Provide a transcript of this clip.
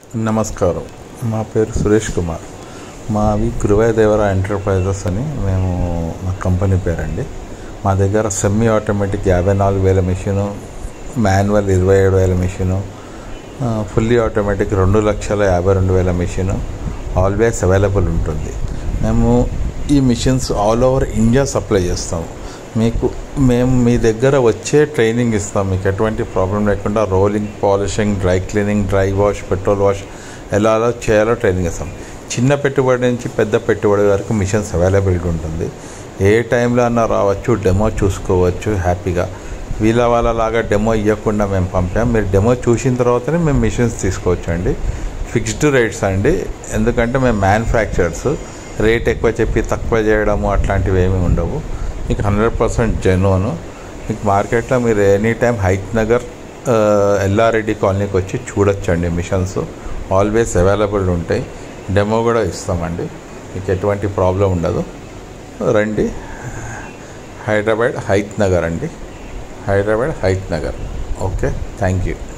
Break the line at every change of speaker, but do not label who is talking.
నమస్కారం మా పేరు సురేష్ కుమార్ మావి గురువాయదేవర ఎంటర్ప్రైజెస్ అని మేము మా కంపెనీ పేరండి మా దగ్గర సెమీ ఆటోమేటిక్ యాభై నాలుగు వేల మిషను మాన్యువల్ ఇరవై ఏడు వేల మిషను ఫుల్లీ ఆటోమేటిక్ రెండు లక్షల యాభై రెండు వేల మిషను ఆల్వేస్ అవైలబుల్ ఉంటుంది మేము ఈ machines all over India supply చేస్తాము మీకు మేము మీ దగ్గర వచ్చే ట్రైనింగ్ ఇస్తాం మీకు ఎటువంటి ప్రాబ్లం లేకుండా rolling polishing dry cleaning dry wash petrol wash ఎలా ఎలా చేయాలో ట్రైనింగ్ ఇస్తాం చిన్న పెట్టుబడి నుంచి పెద్ద పెట్టుబడి వరకు మిషన్స్ అవైలబిలిటీ ఉంటుంది ఏ టైంలో అన్నా రావచ్చు డెమో చూసుకోవచ్చు హ్యాపీగా వీళ్ళ వాళ్ళలాగా డెమో ఇవ్వకుండా మేము పంపాం మీరు డెమో చూసిన తర్వాతనే మేము మిషన్స్ తీసుకోవచ్చు అండి ఫిక్స్డ్ రేట్స్ అండి ఎందుకంటే మేము మ్యానుఫ్యాక్చర్స్ రేట్ ఎక్కువ చెప్పి తక్కువ చేయడము అట్లాంటివి ఏమీ ఉండవు మీకు హండ్రెడ్ పర్సెంట్ జెన్యున్ మీకు మార్కెట్లో మీరు any time Hayathnagar Yellareddy కాలనీకి వచ్చి చూడొచ్చండి మిషన్స్ ఆల్వేస్ అవైలబుల్ ఉంటాయి డెమో కూడా ఇస్తామండి మీకు ఎటువంటి ప్రాబ్లం ఉండదు రండి హైదరాబాద్ హైత్ నగర్ అండి Hyderabad Hayath Nagar okay thank you